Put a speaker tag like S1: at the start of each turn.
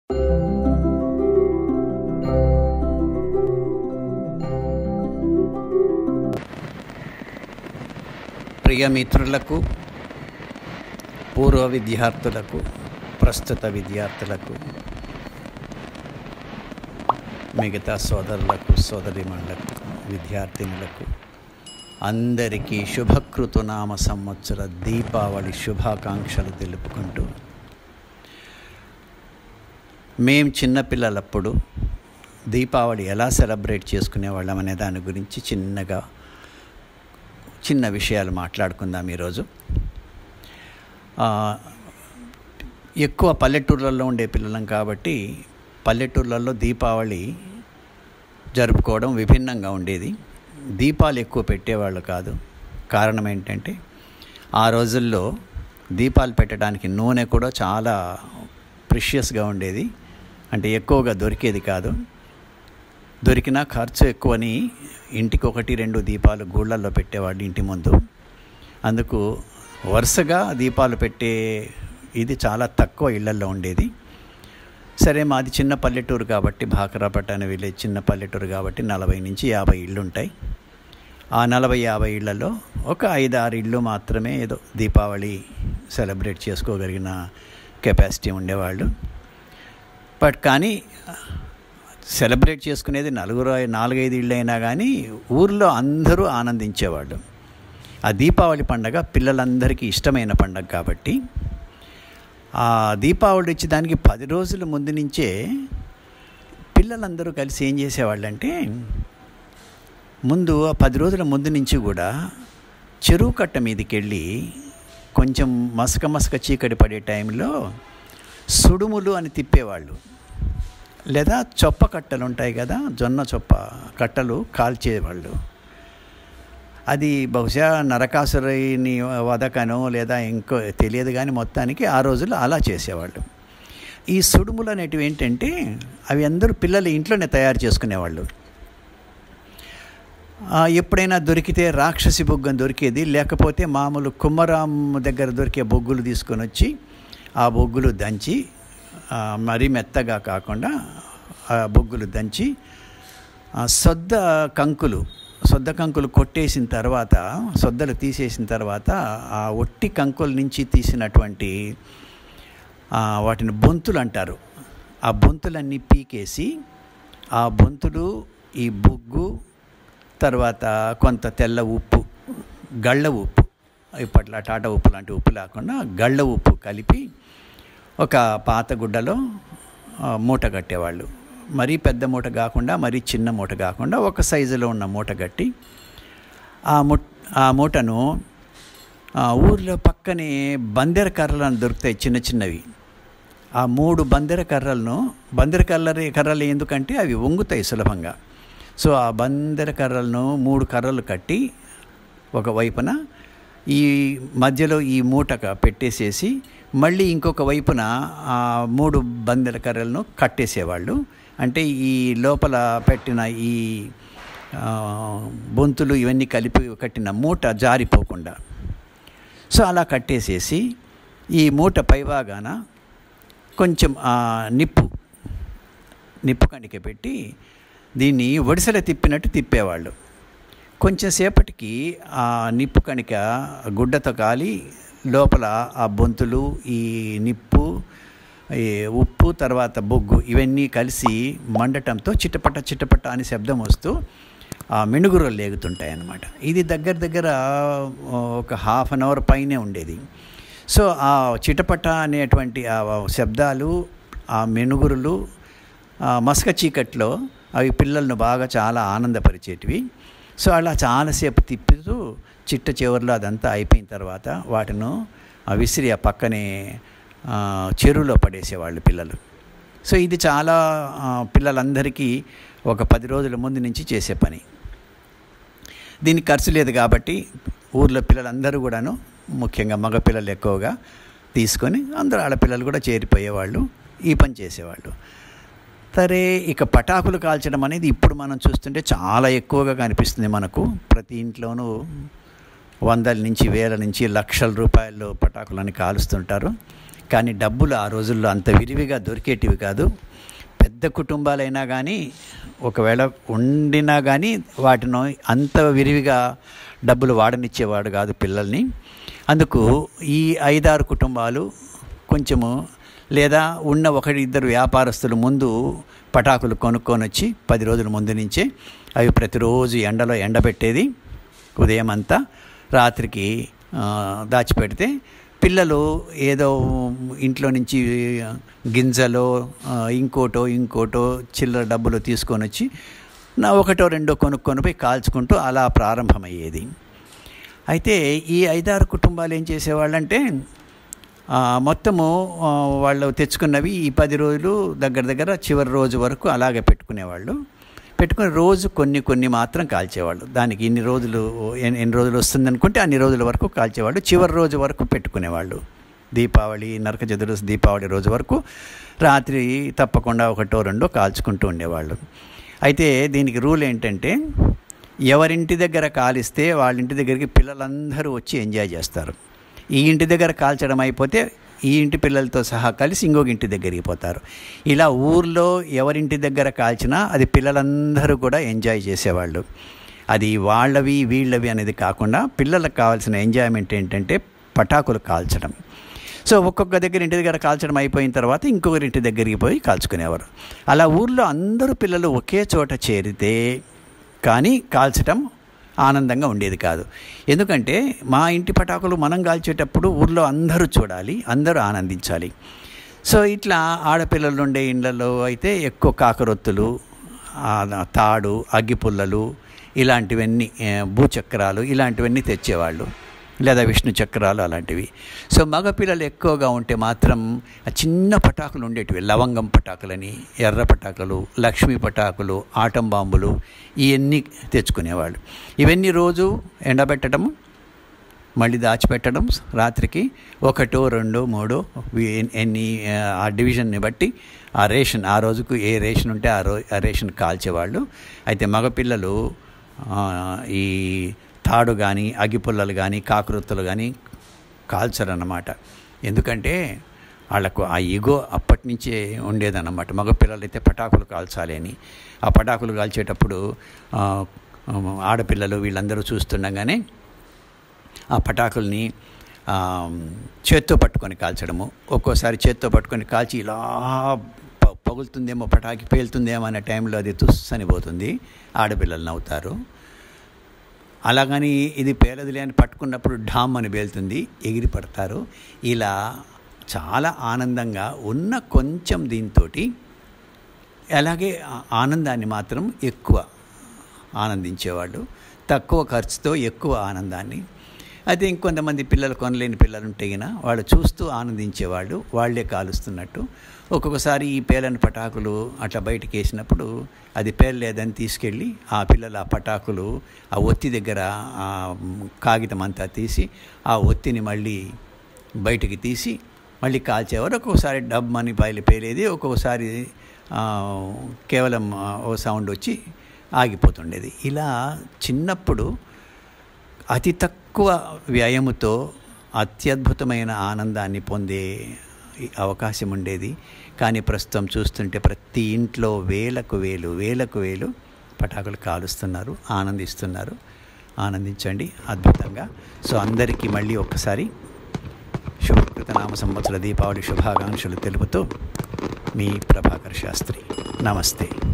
S1: ప్రియ మిత్రులకు పూర్వ విద్యార్థులకు ప్రస్తుత విద్యార్థులకు మిగతా సోదరులకు సోదరిమణులకు విద్యార్థినులకు అందరికీ శుభకృతునామ సంవత్సర దీపావళి శుభాకాంక్షలు తెలుపుకుంటూ మేం చిన్నపిల్లలప్పుడు దీపావళి ఎలా సెలబ్రేట్ చేసుకునేవాళ్ళం అనే దాని గురించి చిన్నగా చిన్న విషయాలు మాట్లాడుకుందాం ఈరోజు ఆ, ఎక్కువ పల్లెటూర్లలో ఉండే పిల్లలం కాబట్టి పల్లెటూర్లలో దీపావళి జరుపుకోవడం విభిన్నంగా ఉండేది దీపాలు ఎక్కువ పెట్టేవాళ్ళు కాదు కారణం ఏంటంటే ఆ రోజుల్లో దీపాలు పెట్టడానికి నూనె కూడా చాలా ప్రిషియస్గా ఉండేది అంటే ఎక్కువగా దొరికేది కాదు దొరికినా ఖర్చు ఎక్కువని ఇంటికి ఒకటి రెండు దీపాలు గూళ్ళల్లో పెట్టేవాళ్ళు ఇంటి ముందు అందుకు వరుసగా దీపాలు పెట్టే ఇది చాలా తక్కువ ఇళ్లల్లో ఉండేది సరే మాది చిన్న పల్లెటూరు కాబట్టి భాకరాపట్ అనే విలేజ్ చిన్న పల్లెటూరు కాబట్టి నలభై నుంచి యాభై ఇళ్ళు ఉంటాయి ఆ నలభై యాభై ఇళ్లలో ఒక ఐదు ఆరు ఇళ్ళు మాత్రమే ఏదో దీపావళి సెలబ్రేట్ చేసుకోగలిగిన కెపాసిటీ ఉండేవాళ్ళు బట్ కానీ సెలబ్రేట్ చేసుకునేది నలుగురు నాలుగైదు ఇళ్ళు అయినా కానీ ఊర్లో అందరూ ఆనందించేవాళ్ళు ఆ దీపావళి పండగ పిల్లలందరికీ ఇష్టమైన పండగ కాబట్టి ఆ దీపావళి వచ్చి దానికి పది రోజుల ముందు నుంచే పిల్లలందరూ కలిసి ఏం చేసేవాళ్ళంటే ముందు ఆ పది రోజుల ముందు నుంచి కూడా చెరువు కట్ట మీదకి వెళ్ళి కొంచెం మసక మసక చీకటి పడే టైంలో సుడుములు అని తిప్పేవాళ్ళు లేదా చొప్ప కట్టలు ఉంటాయి కదా జొన్న చొప్ప కట్టలు కాల్చేవాళ్ళు అది బహుశా నరకాసురుని వదకనో లేదా ఇంకో తెలియదు కానీ మొత్తానికి ఆ రోజుల్లో అలా చేసేవాళ్ళు ఈ సుడుములు అనేటివి ఏంటంటే అవి అందరూ పిల్లలు ఇంట్లోనే తయారు చేసుకునేవాళ్ళు ఆ, ఎప్పుడైనా దొరికితే రాక్షసి బొగ్గను దొరికేది లేకపోతే మామూలు కుమ్మరాం దగ్గర దొరికే బొగ్గులు తీసుకొని వచ్చి ఆ బొగ్గులు దంచి ఆ, మరీ మెత్తగా కాకుండా ఆ బొగ్గులు దంచి ఆ, సొద్ద కంకులు సొద్ద కంకులు కొట్టేసిన తర్వాత సొద్దలు తీసేసిన తర్వాత ఆ ఒట్టి కంకుల నుంచి తీసినటువంటి ఆ, వాటిని బొంతులు అంటారు ఆ బొంతులన్నీ పీకేసి ఆ బొంతులు ఈ బొగ్గు తర్వాత కొంత తెల్ల ఉప్పు గళ్ళ ఉప్పు ఇప్పట్లో టాటా ఉప్పు లాంటి ఉప్పు లేకుండా గళ్ళ ఉప్పు కలిపి ఒక పాత గుడ్డలో ఆ, మూట కట్టేవాళ్ళు మరీ పెద్ద మూట కాకుండా మరీ చిన్న మూట కాకుండా ఒక సైజులో ఉన్న మూట కట్టి ఆ ము ఆ మూటను ఆ ఊర్లో పక్కనే బందెర కర్రలను దొరుకుతాయి చిన్న చిన్నవి ఆ మూడు బందెర కర్రలను బందెర కర్రలు కర్రలు ఎందుకంటే అవి వంగుతాయి సులభంగా సో ఆ బందెర కర్రలను మూడు కర్రలు కట్టి ఒక వైపున ఈ మధ్యలో ఈ మూట పెట్టేసేసి మళ్ళీ ఇంకొక వైపున ఆ మూడు బందెల కర్రలను కట్టేసేవాళ్ళు అంటే ఈ లోపల పెట్టిన ఈ ఆ, బొంతులు ఇవన్నీ కలిపి కట్టిన మూట జారిపోకుండా సో అలా కట్టేసేసి ఈ మూట పైభాగాన కొంచెం ఆ, నిప్పు నిప్పు కణిక పెట్టి దీన్ని ఒడిసెల తిప్పినట్టు తిప్పేవాళ్ళు కొంచెం సేపటికి ఆ నిప్పు కణిక గుడ్డతో కాలి లోపల ఆ బొంతులు ఈ నిప్పు ఈ ఉప్పు తర్వాత బొగ్గు ఇవన్నీ కలిసి మండటంతో చిటపట చిటపట అని శబ్దం వస్తూ ఆ మినుగురులు లేగుతుంటాయి అన్నమాట ఇది దగ్గర దగ్గర ఆ, ఒక హాఫ్ అన్ అవర్ పైనే ఉండేది సో ఆ చిటపట అనేటువంటి ఆ శబ్దాలు ఆ మెనుగురులు ఆ మసక చీకట్లో అవి పిల్లలను బాగా చాలా ఆనందపరిచేటివి సో అలా చాలాసేపు తిప్పుతూ చిట్ట చివరిలో అదంతా అయిపోయిన తర్వాత వాటిను ఆ విసిరి ఆ పక్కనే ఆ, చెరువులో పడేసేవాళ్ళు పిల్లలు సో ఇది చాలా ఆ, పిల్లలందరికీ ఒక పది రోజుల ముందు నుంచి చేసే పని దీనికి ఖర్చు లేదు కాబట్టి ఊర్లో పిల్లలందరూ కూడాను ముఖ్యంగా మగపిల్లలు ఎక్కువగా తీసుకొని అందరూ ఆడపిల్లలు కూడా చేరిపోయేవాళ్ళు ఈ పని చేసేవాళ్ళు సరే ఇక పటాకులు కాల్చడం అనేది ఇప్పుడు మనం చూస్తుంటే చాలా ఎక్కువగా కనిపిస్తుంది మనకు ప్రతి ఇంట్లోనూ వందల నుంచి వేల నుంచి లక్షల రూపాయలు పటాకులని కాలుస్తుంటారు కానీ డబ్బులు ఆ రోజుల్లో అంత విరివిగా దొరికేటివి కాదు పెద్ద కుటుంబాలైనా కానీ ఒకవేళ ఉండినా కానీ వాటిని అంత విరివిగా డబ్బులు వాడనిచ్చేవాడు కాదు పిల్లల్ని అందుకు ఈ ఐదారు కుటుంబాలు కొంచెము లేదా ఉన్న ఒకటి ఇద్దరు వ్యాపారస్తులు ముందు పటాకులు కొనుక్కొని వచ్చి పది రోజుల ముందు నుంచే అవి ప్రతిరోజు ఎండలో ఎండబెట్టేది ఉదయం అంతా రాత్రికి ఆ, దాచిపెడితే పిల్లలు ఏదో ఇంట్లో నుంచి గింజలో ఆ, ఇంకోటో ఇంకోటో చిల్లర డబ్బులు తీసుకొని వచ్చి నా ఒకటో రెండో కొనుక్కొని పోయి కాల్చుకుంటూ అలా ప్రారంభమయ్యేది అయితే ఈ ఐదారు కుటుంబాలు ఏం చేసేవాళ్ళంటే ఆ, మొత్తము ఆ, వాళ్ళు తెచ్చుకున్నవి ఈ పది రోజులు దగ్గర దగ్గర చివరి రోజు వరకు అలాగే పెట్టుకునేవాళ్ళు పెట్టుకుని రోజు కొన్ని కొన్ని మాత్రం కాల్చేవాళ్ళు దానికి ఇన్ని రోజులు ఎన్ని ఎన్ని రోజులు వస్తుంది అనుకుంటే అన్ని రోజుల వరకు కాల్చేవాళ్ళు చివరి రోజు వరకు పెట్టుకునేవాళ్ళు దీపావళి నరక చతుర్దశి దీపావళి రోజు వరకు రాత్రి తప్పకుండా ఒకటో రెండో కాల్చుకుంటూ ఉండేవాళ్ళు అయితే దీనికి రూల్ ఏంటంటే ఎవరింటి దగ్గర కాలిస్తే వాళ్ళ ఇంటి దగ్గరికి పిల్లలందరూ వచ్చి ఎంజాయ్ చేస్తారు ఈ ఇంటి దగ్గర కాల్చడం అయిపోతే ఈ ఇంటి పిల్లలతో సహా కలిసి ఇంకొక ఇంటి దగ్గరికి పోతారు ఇలా ఊర్లో ఎవరింటి దగ్గర కాల్చినా అది పిల్లలందరూ కూడా ఎంజాయ్ చేసేవాళ్ళు అది వాళ్ళవి వీళ్ళవి అనేది కాకుండా పిల్లలకు కావాల్సిన ఎంజాయ్మెంట్ ఏంటంటే పటాకులు కాల్చడం సో ఒక్కొక్క దగ్గర ఇంటి దగ్గర కాల్చడం అయిపోయిన తర్వాత ఇంకొకరి ఇంటి దగ్గరికి పోయి కాల్చుకునేవారు అలా ఊర్లో అందరూ పిల్లలు ఒకే చోట చేరితే కానీ కాల్చడం ఆనందంగా ఉండేది కాదు ఎందుకంటే మా ఇంటి పటాకులు మనం కాల్చేటప్పుడు ఊర్లో అందరూ చూడాలి అందరూ ఆనందించాలి సో ఇట్లా ఆడపిల్లలు ఉండే ఇళ్ళల్లో అయితే ఎక్కువ కాకరొత్తులు ఆ, తాడు అగ్గిపుల్లలు ఇలాంటివన్నీ ఏ, భూచక్రాలు ఇలాంటివన్నీ తెచ్చేవాళ్ళు లేదా విష్ణు చక్రాలు అలాంటివి సో మగపిల్లలు ఎక్కువగా ఉంటే మాత్రం ఆ చిన్న పటాకులు ఉండేటివి లవంగం పటాకులని ఎర్ర పటాకులు లక్ష్మీ పటాకులు ఆటం బాంబులు ఇవన్నీ తెచ్చుకునేవాళ్ళు ఇవన్నీ రోజు ఎండబెట్టడము మళ్ళీ దాచిపెట్టడం రాత్రికి ఒకటో రెండో మూడో వి- ఎన్ని ఆ డివిజన్ని బట్టి ఆ రేషన్ ఆ రోజుకు ఏ రేషన్ ఉంటే ఆ రో ఆ రేషన్ కాల్చేవాళ్ళు అయితే మగపిల్లలు ఆ, ఈ తాడు కానీ అగ్గిపుల్లలు కానీ కాకరొత్తులు కానీ కాల్చరన్నమాట ఎందుకంటే వాళ్ళకు ఆ ఈగో అప్పటి నుంచే ఉండేదన్నమాట మగపిల్లలు అయితే పటాకులు కాల్చాలి అని ఆ పటాకులు కాల్చేటప్పుడు ఆ, ఆడపిల్లలు వీళ్ళందరూ చూస్తుండగానే ఆ పటాకుల్ని ఆ, చేత్తో పట్టుకొని కాల్చడము ఒక్కోసారి చేత్తో పట్టుకొని కాల్చి ఇలా ప- పగులుతుందేమో పటాకి పేలుతుందేమో అనే టైంలో అది తుస్సని పోతుంది ఆడపిల్లలు నవ్వుతారు అలాగని ఇది పేలదిలే అని పట్టుకున్నప్పుడు ఢామ్ అని పేలుతుంది ఎగిరి పడతారు ఇలా చాలా ఆనందంగా ఉన్న కొంచెం దీంతో అలాగే ఆ ఆనందాన్ని మాత్రం ఎక్కువ ఆనందించేవాళ్ళు తక్కువ ఖర్చుతో ఎక్కువ ఆనందాన్ని అయితే ఇంకొంతమంది పిల్లలు కొనలేని పిల్లలు ఉంటే గిన వాళ్ళు చూస్తూ ఆనందించేవాళ్ళు వాళ్ళే కాలుస్తున్నట్టు ఒక్కొక్కసారి ఈ పేలని పటాకులు అట్లా బయటికి వేసినప్పుడు అది పేర్లేదని తీసుకెళ్ళి ఆ పిల్లలు ఆ పటాకులు ఆ ఒత్తి దగ్గర ఆ కాగితం అంతా తీసి ఆ ఒత్తిని మళ్ళీ బయటికి తీసి మళ్ళీ కాల్చేవారు ఒక్కొక్కసారి డబ్ అని బయలు పేలేది ఒక్కొక్కసారి ఆ, కేవలం ఆ, ఓ సౌండ్ వచ్చి ఆగిపోతుండేది ఇలా చిన్నప్పుడు అతి తక్కువ వ్యయముతో అత్యద్భుతమైన ఆనందాన్ని పొందే ఈ అవకాశం ఉండేది కానీ ప్రస్తుతం చూస్తుంటే ప్రతి ఇంట్లో వేలకు వేలు వేలకు వేలు పటాకులు కాలుస్తున్నారు ఆనందిస్తున్నారు ఆనందించండి అద్భుతంగా సో అందరికీ మళ్ళీ ఒక్కసారి శుభకృత నామ సంవత్సర దీపావళి శుభాకాంక్షలు తెలుపుతూ మీ ప్రభాకర్ శాస్త్రి నమస్తే